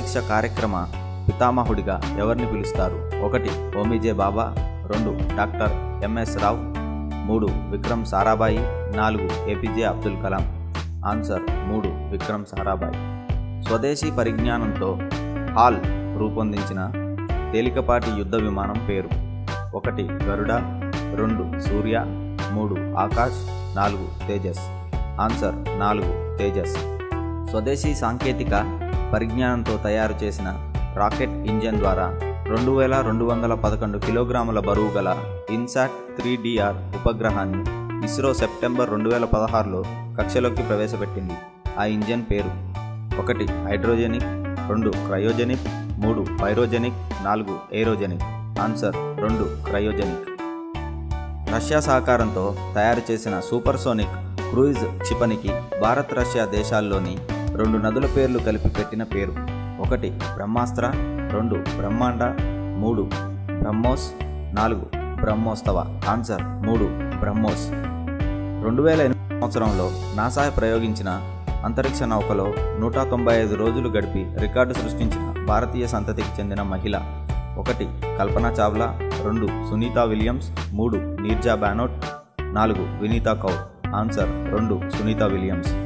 అంతరిక్ష కార్యక్రమ పితామహుడిగా ఎవరిని పిలుస్తారు ఒకటి ఓమిజే బాబా రెండు డాక్టర్ ఎంఎస్ రావు మూడు విక్రమ్ సారాభాయి నాలుగు ఏపీజే అబ్దుల్ కలాం ఆన్సర్ మూడు విక్రమ్ సారాభాయి స్వదేశీ పరిజ్ఞానంతో హాల్ రూపొందించిన తేలికపాటి యుద్ధ విమానం పేరు ఒకటి గరుడ రెండు సూర్య మూడు ఆకాశ్ నాలుగు తేజస్ ఆన్సర్ నాలుగు తేజస్ స్వదేశీ సాంకేతిక పరిజ్ఞానంతో తయారు చేసిన రాకెట్ ఇంజన్ ద్వారా రెండు వేల రెండు వందల పదకొండు కిలోగ్రాముల బరువు గల ఇన్సాట్ త్రీ డిఆర్ ఉపగ్రహాన్ని ఇస్రో సెప్టెంబర్ రెండు వేల పదహారులో కక్షలోకి ప్రవేశపెట్టింది ఆ ఇంజన్ పేరు ఒకటి హైడ్రోజెనిక్ రెండు క్రయోజెనిక్ మూడు పైరోజెనిక్ నాలుగు ఏరోజెనిక్ ఆన్సర్ రెండు క్రయోజెనిక్ రష్యా సహకారంతో తయారు చేసిన సూపర్సోనిక్ క్రూయిజ్ క్షిపణికి భారత్ రష్యా దేశాల్లోని రెండు నదుల పేర్లు కలిపి పెట్టిన పేరు ఒకటి బ్రహ్మాస్త్ర రెండు బ్రహ్మాండ మూడు బ్రహ్మోస్ నాలుగు బ్రహ్మోత్సవ ఆన్సర్ మూడు బ్రహ్మోస్ రెండు వేల ఎనిమిది సంవత్సరంలో నాసా ప్రయోగించిన అంతరిక్ష నౌకలో నూట తొంభై ఐదు రోజులు గడిపి రికార్డు సృష్టించిన భారతీయ సంతతికి చెందిన మహిళ ఒకటి కల్పన చావ్లా రెండు సునీతా విలియమ్స్ మూడు నీర్జా బానోట్ నాలుగు వినీతా కౌర్ ఆన్సర్ రెండు సునీతా విలియమ్స్